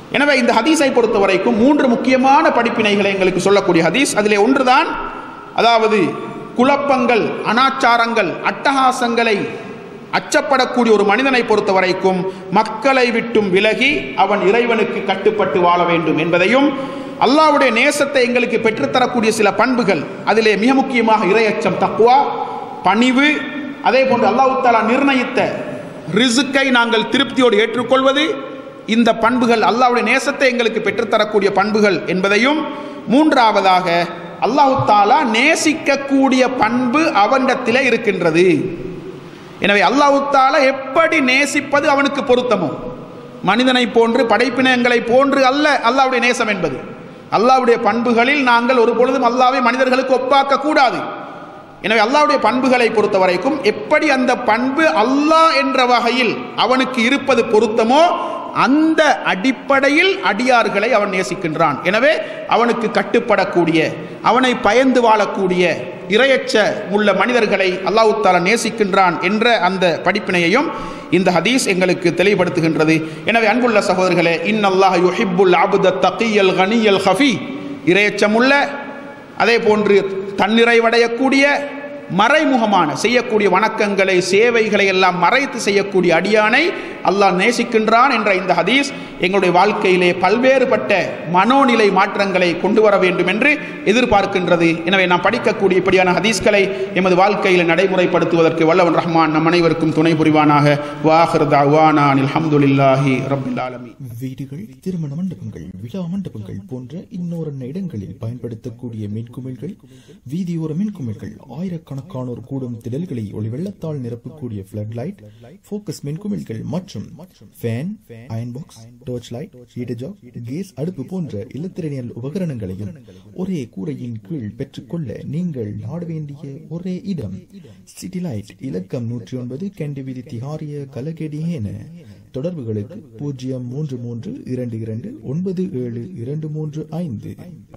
எனவே இந்த ஹதீஸை பொறுத்த வரைக்கும் மூன்று முக்கியமான படிப்பினைகளை எங்களுக்கு சொல்லக்கூடிய ஹதீஸ் அதிலே ஒன்றுதான் அதாவது குழப்பங்கள் அனாச்சாரங்கள் அட்டகாசங்களை அச்சப்படக்கூடிய ஒரு மனிதனை பொறுத்த வரைக்கும் மக்களை விட்டும் விலகி அவன் இறைவனுக்கு கட்டுப்பட்டு வாழ வேண்டும் என்பதையும் அல்லாஹ்வுடைய நேசத்தை எங்களுக்கு பெற்றுத்தரக்கூடிய சில பண்புகள் அதிலே மிக முக்கியமாக இரையச்சம் தக்குவா பணிவு அதே போன்று அல்லாஹ் தாலா நிர்ணயித்த ரிசுக்கை நாங்கள் திருப்தியோடு ஏற்றுக்கொள்வது இந்த பண்புகள் அல்லாஹ்வுடைய நேசத்தை எங்களுக்கு பெற்றுத்தரக்கூடிய பண்புகள் என்பதையும் மூன்றாவதாக அல்லாஹு தாலா நேசிக்கக்கூடிய பண்பு அவனிடத்திலே இருக்கின்றது எனவே அல்லாஹு தாலா எப்படி நேசிப்பது அவனுக்கு பொருத்தமோ மனிதனை போன்று படைப்பினங்களை போன்று அல்ல அல்லாஹ்வுடைய நேசம் என்பது அல்லாஹ்வுடைய பண்புகளில் நாங்கள் ஒரு பொழுதும் அல்லாவை மனிதர்களுக்கு ஒப்பாக்க கூடாது எனவே அல்லாஹ்வுடைய பண்புகளை பொறுத்த வரைக்கும் எப்படி அந்த பண்பு அல்லாஹ் என்ற வகையில் அவனுக்கு இருப்பது பொருத்தமோ அந்த அடிப்படையில் அடியார்களை அவன் நேசிக்கின்றான் எனவே அவனுக்கு கட்டுப்படக்கூடிய அவனை பயந்து வாழக்கூடிய இரையச்ச உள்ள மனிதர்களை அல்லாஹ் தாலா நேசிக்கின்றான் என்ற அந்த படிப்பினையையும் இந்த ஹதீஸ் எங்களுக்கு தெளிவுபடுத்துகின்றது எனவே அன்புள்ள சகோதரர்களே இன்னல்லாஹ் யுஹிப்புல் அபுத தகியல் கனியல் ஹஃபி இரையச்சமுள்ள அதே போன்று தன்னிறைவடையக்கூடிய மறைமுகமான செய்யக்கூடிய வணக்கங்களை சேவைகளை எல்லாம் மறைத்து செய்யக்கூடிய அடியானை அல்லாஹ் நேசிக்கின்றான் என்ற இந்த ஹதீஸ் எங்களுடைய வாழ்க்கையிலே பல்வேறுபட்ட மனோநிலை மாற்றங்களை கொண்டு வர வேண்டும் என்று எதிர்பார்க்கின்றது எனவே நாம் படிக்கக்கூடிய இப்படியான ஹதீஸ்களை எமது வாழ்க்கையில் நடைமுறைப்படுத்துவதற்கு வல்லவன் ரஹ்மான் நம் அனைவருக்கும் துணை புரிவானாக வாஹர் தாவானான் அல்ஹம்துலில்லாஹி ரப்பில் ஆலமீன் வீடுகள் திருமண மண்டபங்கள் விழா மண்டபங்கள் போன்ற இன்னொரு இடங்களில் பயன்படுத்தக்கூடிய மின்குமிழ்கள் வீதியோர மின்குமிழ்கள் ஆயிரக்கணக்கானோர் கூடும் திடல்களை ஒளி வெள்ளத்தால் நிரப்பக்கூடிய பிளட் லைட் போக்கஸ் மின்குமிழ்கள் மற்றும் fan iron box torch light heater jack gas அடுப்பு போன்ற இலத்திரனியல் உபகரணங்களையும் ஒரே கூரையின் கீழ் பெற்றுக்கொள்ள நீங்கள் நாட வேண்டிய ஒரே இடம் சிட்டி லைட் இலக்கம் நூற்றி ஒன்பது கண்டி வீதி திகாரிய கலகெடியேன தொடர்புகளுக்கு பூஜ்ஜியம் மூன்று மூன்று இரண்டு இரண்டு ஒன்பது ஏழு இரண்டு மூன்று ஐந்து